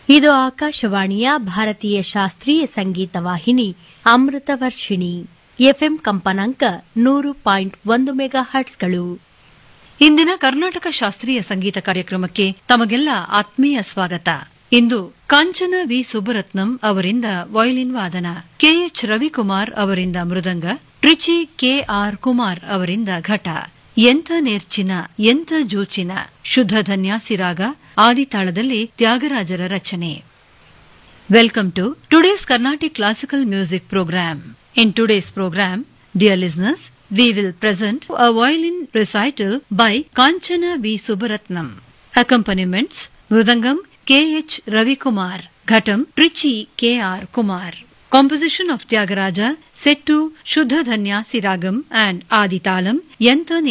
ಇದು ಆಕಾಶವಾಣಿಯ ಭಾರತೀಯ ಶಾಸ್ತ್ರೀಯ ಸಂಗೀತ ವಾಹಿನಿ ಅಮೃತ ವರ್ಷಿಣಿ ಎಫ್ಎಂ ಕಂಪನಾಂಕ ನೂರು ಪಾಯಿಂಟ್ ಒಂದು ಮೆಗಾ ಹರ್ಟ್ಸ್ಗಳು ಇಂದಿನ ಕರ್ನಾಟಕ ಶಾಸ್ತ್ರೀಯ ಸಂಗೀತ ಕಾರ್ಯಕ್ರಮಕ್ಕೆ ತಮಗೆಲ್ಲ ಆತ್ಮೀಯ ಸ್ವಾಗತ ಇಂದು ಕಾಂಚನ ವಿ ಸುಬ್ಬರತ್ನಂ ಅವರಿಂದ ವಯಲಿನ್ ವಾದನ ಕೆಎಚ್ ರವಿಕುಮಾರ್ ಅವರಿಂದ ಮೃದಂಗ ಟ್ರಿಚಿ ಕೆಆರ್ ಕುಮಾರ್ ಅವರಿಂದ ಘಟ ಎಂಥ ನೇರ್ಚಿನ ಎಂಥ ಜೋಚಿನ ಶುದ್ಧ ಧನ್ಯಾಸಿರಾಗ ಆದಿತಾಳದಲ್ಲಿ ತ್ಯಾಗರಾಜರ ರಚನೆ Welcome to today's Carnatic Classical Music Program. In today's program, dear listeners, we will present a violin recital by Kanchana V. Subaratnam. Accompaniments Mrudangam K. H. Ravi Kumar, Ghatam Trichy K. R. Kumar. Composition of Tyagaraja set to Shuddha Dhanya Siragam and Aditalam Yanta